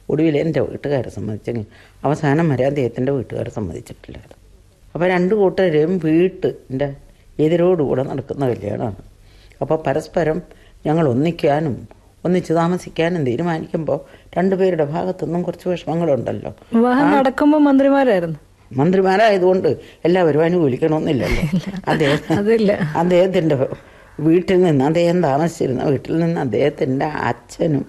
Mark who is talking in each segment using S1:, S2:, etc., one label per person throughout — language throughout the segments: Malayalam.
S1: ഒടുവിൽ എൻ്റെ വീട്ടുകാരെ സമ്മതിച്ചെങ്കിൽ അവസാനം വരെ അദ്ദേഹത്തിൻ്റെ വീട്ടുകാരെ സമ്മതിച്ചിട്ടില്ലായിരുന്നു അപ്പോൾ രണ്ട് കൂട്ടരെയും വീട്ടിൻ്റെ എതിരോടുകൂടെ നടക്കുന്ന കല്യാണമാണ് അപ്പോൾ പരസ്പരം ഞങ്ങൾ ഒന്നിക്കാനും ഒന്നിച്ച് താമസിക്കാനും തീരുമാനിക്കുമ്പോൾ രണ്ടുപേരുടെ ഭാഗത്തുനിന്നും കുറച്ച് വിഷമങ്ങളുണ്ടല്ലോ
S2: വിവാഹം നടക്കുമ്പോൾ മന്ത്രിമാരായിരുന്നു
S1: മന്ത്രിമാരായതുകൊണ്ട് എല്ലാവരും അനുകൂലിക്കണമെന്നില്ലല്ലോ അദ്ദേഹം
S2: അതില്ല
S1: അദ്ദേഹത്തിൻ്റെ വീട്ടിൽ നിന്ന് അദ്ദേഹം താമസിച്ചിരുന്ന വീട്ടിൽ നിന്ന് അദ്ദേഹത്തിൻ്റെ അച്ഛനും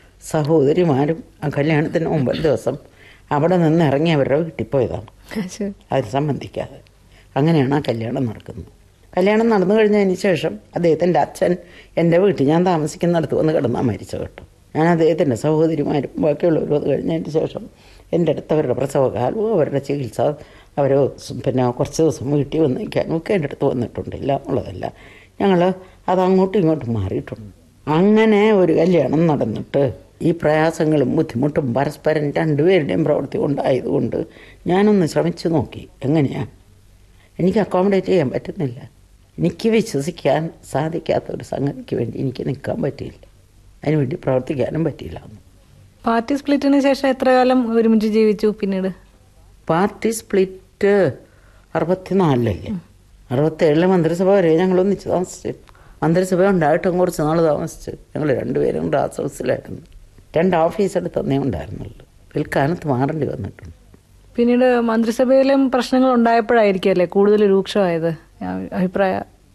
S1: സഹോദരിമാരും ആ കല്യാണത്തിന് മുമ്പ് ദിവസം അവിടെ നിന്ന് ഇറങ്ങി അവരുടെ വീട്ടിൽ പോയതാണ്
S2: ശരി
S1: അവർ സംബന്ധിക്കാതെ അങ്ങനെയാണ് ആ കല്യാണം നടക്കുന്നത് കല്യാണം നടന്നു കഴിഞ്ഞതിന് ശേഷം അദ്ദേഹത്തിൻ്റെ അച്ഛൻ എൻ്റെ വീട്ടിൽ ഞാൻ താമസിക്കുന്നിടത്ത് വന്ന് കിടന്നാൽ മരിച്ചു കേട്ടോ ഞാൻ അദ്ദേഹത്തിൻ്റെ സഹോദരിമാരും ബാക്കിയുള്ളവരും അത് കഴിഞ്ഞതിന് ശേഷം എൻ്റെ അടുത്ത് അവരുടെ പ്രസവകാലവും അവരുടെ ചികിത്സ അവർ പിന്നെ കുറച്ച് ദിവസം വീട്ടിൽ വന്ന് നിൽക്കാനും ഒക്കെ എൻ്റെ അടുത്ത് വന്നിട്ടുണ്ട് ഇല്ല എന്നുള്ളതല്ല ഞങ്ങൾ അത് അങ്ങോട്ടും ഇങ്ങോട്ടും മാറിയിട്ടുണ്ട് അങ്ങനെ ഒരു കല്യാണം നടന്നിട്ട് ഈ പ്രയാസങ്ങളും ബുദ്ധിമുട്ടും പരസ്പരം രണ്ടുപേരുടെയും പ്രവൃത്തി കൊണ്ടായതുകൊണ്ട് ഞാനൊന്ന് ശ്രമിച്ചു നോക്കി എങ്ങനെയാണ് എനിക്ക് അക്കോമഡേറ്റ് ചെയ്യാൻ പറ്റുന്നില്ല എനിക്ക് വിശ്വസിക്കാൻ സാധിക്കാത്ത ഒരു സംഗതിക്ക് വേണ്ടി എനിക്ക് നിൽക്കാൻ പറ്റിയില്ല അതിനുവേണ്ടി പ്രവർത്തിക്കാനും പറ്റിയില്ല
S2: പാർട്ടി സ്പ്ലിറ്റിന് ശേഷം എത്ര കാലം ഒരുമിച്ച് ജീവിച്ചു പിന്നീട്
S1: പാർട്ടി സ്പ്ലിറ്റ് അറുപത്തിനാലിലല്ലേ അറുപത്തേഴിലെ മന്ത്രിസഭ വരെ ഞങ്ങൾ ഒന്നിച്ച് താമസിച്ചു മന്ത്രിസഭ ഉണ്ടായിട്ടും കുറച്ച് നാൾ താമസിച്ച് ഞങ്ങൾ രണ്ടുപേരും ഗ്ലാസ് ഹൗസിലായിരുന്നു രണ്ട് ഓഫീസ് എടുത്തന്നേ ഉണ്ടായിരുന്നുള്ളൂ പിൽക്കാലത്ത് മാറേണ്ടി വന്നിട്ടുണ്ട്
S2: പിന്നീട് മന്ത്രിസഭയിലും പ്രശ്നങ്ങൾ ഉണ്ടായപ്പോഴായിരിക്കും അല്ലേ കൂടുതൽ രൂക്ഷമായത് ആ അഭിപ്രായ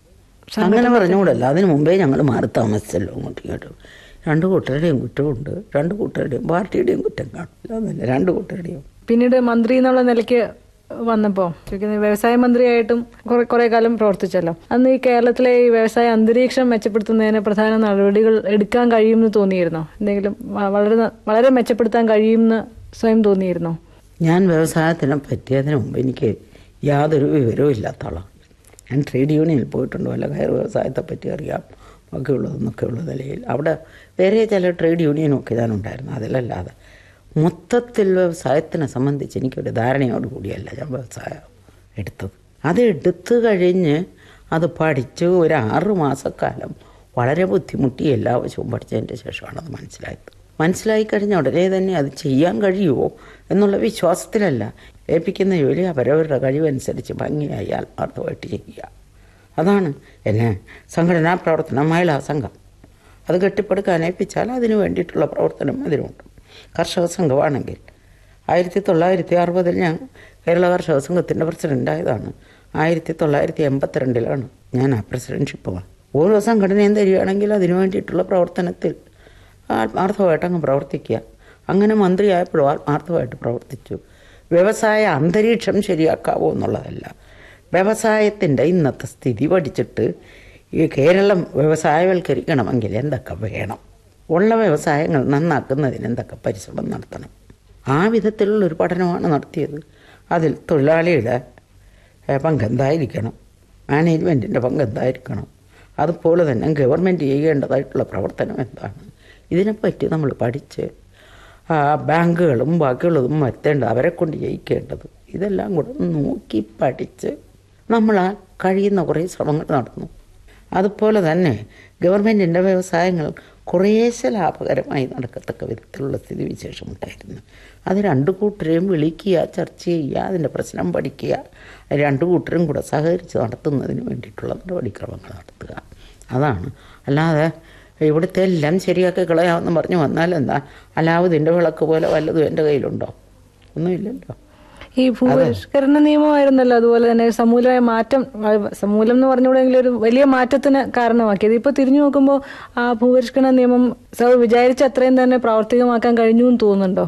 S1: അങ്ങനെ പറഞ്ഞുകൂടല്ല അതിന് മുമ്പേ ഞങ്ങൾ മാറി താമസിച്ചല്ലോ അങ്ങോട്ടും ഇങ്ങോട്ടും രണ്ട് കൂട്ടരുടെയും കുറ്റമുണ്ട് രണ്ട് കൂട്ടരുടെയും പാർട്ടിയുടെയും കുറ്റം കാണില്ല അതല്ല രണ്ട് കൂട്ടരുടെയും
S2: പിന്നീട് മന്ത്രി എന്നുള്ള നിലയ്ക്ക് വന്നപ്പോൾ ചോദിക്കുന്നത് വ്യവസായ മന്ത്രിയായിട്ടും കുറെ കുറെ കാലം പ്രവർത്തിച്ചല്ലോ അന്ന് ഈ കേരളത്തിലെ ഈ വ്യവസായ അന്തരീക്ഷം മെച്ചപ്പെടുത്തുന്നതിന് പ്രധാന നടപടികൾ എടുക്കാൻ കഴിയുമെന്ന് തോന്നിയിരുന്നോ എന്തെങ്കിലും വ- വളരെ ന- വളരെ മെച്ചപ്പെടുത്താൻ കഴിയുമെന്ന് സ്വയം തോന്നിയിരുന്നോ
S1: ഞാൻ വ്യവസായത്തിനെ പറ്റി അതിന് മുമ്പ് എനിക്ക് യാതൊരു വിവരവും ഇല്ലാത്ത ആളാണ് ഞാൻ ട്രേഡ് യൂണിയനിൽ പോയിട്ടുണ്ട് വല്ല കയർ വ്യവസായത്തെ പറ്റി അറിയാം ബാക്കിയുള്ളതെന്നൊക്കെ ഉള്ള നിലയിൽ അവിടെ വേറെ ചില ട്രേഡ് യൂണിയനൊക്കെ ഞാനുണ്ടായിരുന്നു അതിലല്ലാതെ മൊത്തത്തിൽ വ്യവസായത്തിനെ സംബന്ധിച്ച് എനിക്കൊരു ധാരണയോട് കൂടിയല്ല ഞാൻ വ്യവസായം എടുത്തത് അത് എടുത്തു കഴിഞ്ഞ് അത് പഠിച്ച് ഒരു ആറ് മാസക്കാലം വളരെ ബുദ്ധിമുട്ടി എല്ലാ വശവും പഠിച്ചതിൻ്റെ ശേഷമാണ് അത് മനസ്സിലായത് മനസ്സിലായി കഴിഞ്ഞ ഉടനെ തന്നെ അത് ചെയ്യാൻ കഴിയുമോ എന്നുള്ള വിശ്വാസത്തിലല്ല ഏൽപ്പിക്കുന്ന ജോലി അവരവരുടെ കഴിവനുസരിച്ച് ഭംഗിയായി ആത്മാർത്ഥമായിട്ട് ചെയ്യുക അതാണ് എന്നെ സംഘടനാ പ്രവർത്തനം മഹിളാ സംഘം അത് കെട്ടിപ്പടുക്കാൻ ഏൽപ്പിച്ചാൽ അതിന് വേണ്ടിയിട്ടുള്ള പ്രവർത്തനം അതിനുണ്ട് കർഷക സംഘമാണെങ്കിൽ ആയിരത്തി തൊള്ളായിരത്തി അറുപതിൽ ഞാൻ കേരള കർഷക സംഘത്തിൻ്റെ പ്രസിഡൻ്റായതാണ് ആയിരത്തി തൊള്ളായിരത്തി എൺപത്തിരണ്ടിലാണ് ഞാൻ ആ പ്രസിഡൻഷിപ്പ് വാങ്ങി. ഓരോ സംഘടനയും തരികയാണെങ്കിൽ അതിനു വേണ്ടിയിട്ടുള്ള പ്രവർത്തനത്തിൽ ആത്മാർത്ഥമായിട്ട് അങ്ങ് പ്രവർത്തിക്കുക അങ്ങനെ മന്ത്രിയായപ്പോഴും ആത്മാർത്ഥമായിട്ട് പ്രവർത്തിച്ചു വ്യവസായ അന്തരീക്ഷം ശരിയാക്കാവോ എന്നുള്ളതല്ല വ്യവസായത്തിൻ്റെ ഇന്നത്തെ സ്ഥിതി പഠിച്ചിട്ട് ഈ കേരളം വ്യവസായവൽക്കരിക്കണമെങ്കിൽ എന്തൊക്കെ വേണം ഉള്ള വ്യവസായങ്ങൾ നന്നാക്കുന്നതിന് എന്തൊക്കെ പരിശ്രമം നടത്തണം ആ വിധത്തിലുള്ളൊരു പഠനമാണ് നടത്തിയത് അതിൽ തൊഴിലാളിയുടെ ഏഹ്, പങ്കെന്തായിരിക്കണം മാനേജ്മെൻറ്റിൻ്റെ പങ്കെന്തായിരിക്കണം അതുപോലെ തന്നെ ഗവൺമെൻറ് ചെയ്യേണ്ടതായിട്ടുള്ള പ്രവർത്തനം എന്താണ് ഇതിനെപ്പറ്റി നമ്മൾ പഠിച്ച് ആ, ബാങ്കുകളും ബാക്കിയുള്ളതും വരുത്തേണ്ടത് അവരെ കൊണ്ട് ജയിക്കേണ്ടത് ഇതെല്ലാം കൂടെ നോക്കി പഠിച്ച് നമ്മളാൽ കഴിയുന്ന കുറേ ശ്രമങ്ങൾ നടന്നു അതുപോലെ തന്നെ ഗവൺമെൻറ്റിൻ്റെ വ്യവസായങ്ങൾ കുറേശ്ശെ ലാഭകരമായി നടക്കത്തക്ക വിധത്തിലുള്ള സ്ഥിതിവിശേഷം ഉണ്ടായിരുന്നു അത് രണ്ടു കൂട്ടരെയും വിളിക്കുക ചർച്ച ചെയ്യുക അതിൻ്റെ പ്രശ്നം പഠിക്കുക രണ്ടു കൂട്ടരും കൂടെ സഹകരിച്ച് നടത്തുന്നതിന് വേണ്ടിയിട്ടുള്ള നടപടിക്രമങ്ങൾ നടത്തുക അതാണ് അല്ലാതെ ഇവിടുത്തെ എല്ലാം ശരിയാക്കി കളയാമെന്ന് പറഞ്ഞു വന്നാൽ എന്താ അലാവുദ്ദീൻ്റെ വിളക്ക് പോലെ വല്ലതും എൻ്റെ കയ്യിലുണ്ടോ ഒന്നുമില്ലല്ലോ
S2: ഈ ഭൂപരിഷ്കരണ നിയമമായിരുന്നല്ലോ അതുപോലെ തന്നെ ഒരു സമൂലമായ മാറ്റം ആ, സമൂലം എന്ന് പറഞ്ഞുകൂടെങ്കിലും ഒരു വലിയ മാറ്റത്തിന് കാരണമാക്കിയത് ഇപ്പൊ തിരിഞ്ഞു നോക്കുമ്പോൾ ആ ഭൂപരിഷ്കരണ നിയമം സർ വിചാരിച്ച അത്രയും തന്നെ പ്രാവർത്തികമാക്കാൻ കഴിഞ്ഞു എന്ന് തോന്നുന്നുണ്ടോ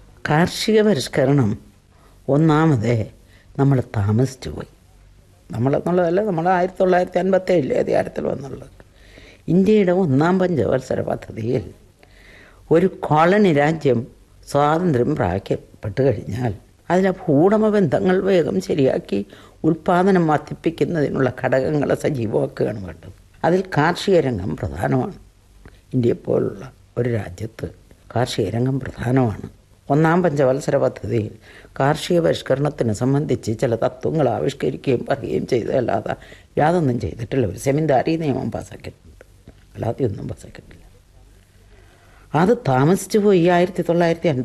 S1: കാർഷിക പരിഷ്കരണം ഒന്നാമതേ നമ്മൾ താമസിച്ചു പോയി നമ്മളെന്നുള്ളതല്ല നമ്മൾ ആയിരത്തി തൊള്ളായിരത്തി അൻപത്തേഴിലെ അധികാരത്തിൽ വന്നുള്ളത് ഇന്ത്യയുടെ ഒന്നാം പഞ്ചവത്സര പദ്ധതിയിൽ ഒരു കോളനി രാജ്യം സ്വാതന്ത്ര്യം പ്രാപിക്കപ്പെട്ട് കഴിഞ്ഞാൽ അതിലെ ഭൂടമ ബന്ധങ്ങൾ വേഗം ശരിയാക്കി ഉൽപ്പാദനം വർദ്ധിപ്പിക്കുന്നതിനുള്ള ഘടകങ്ങളെ സജീവമാക്കുകയാണ് വേണ്ടത് അതിൽ കാർഷിക രംഗം പ്രധാനമാണ് ഇന്ത്യയെപ്പോലുള്ള ഒരു രാജ്യത്ത് കാർഷിക രംഗം പ്രധാനമാണ് ഒന്നാം പഞ്ചവത്സര പദ്ധതിയിൽ കാർഷിക പരിഷ്കരണത്തിനെ സംബന്ധിച്ച് ചില തത്വങ്ങൾ ആവിഷ്കരിക്കുകയും പറയുകയും ചെയ്തതല്ലാതെ യാതൊന്നും ചെയ്തിട്ടില്ല ഒരു സെമിന്താരി നിയമം പാസ്സാക്കിയിട്ടുണ്ട് അല്ലാതെ ഒന്നും പാസ്സാക്കിയിട്ടില്ല അത് താമസിച്ചു പോയി ആയിരത്തി തൊള്ളായിരത്തി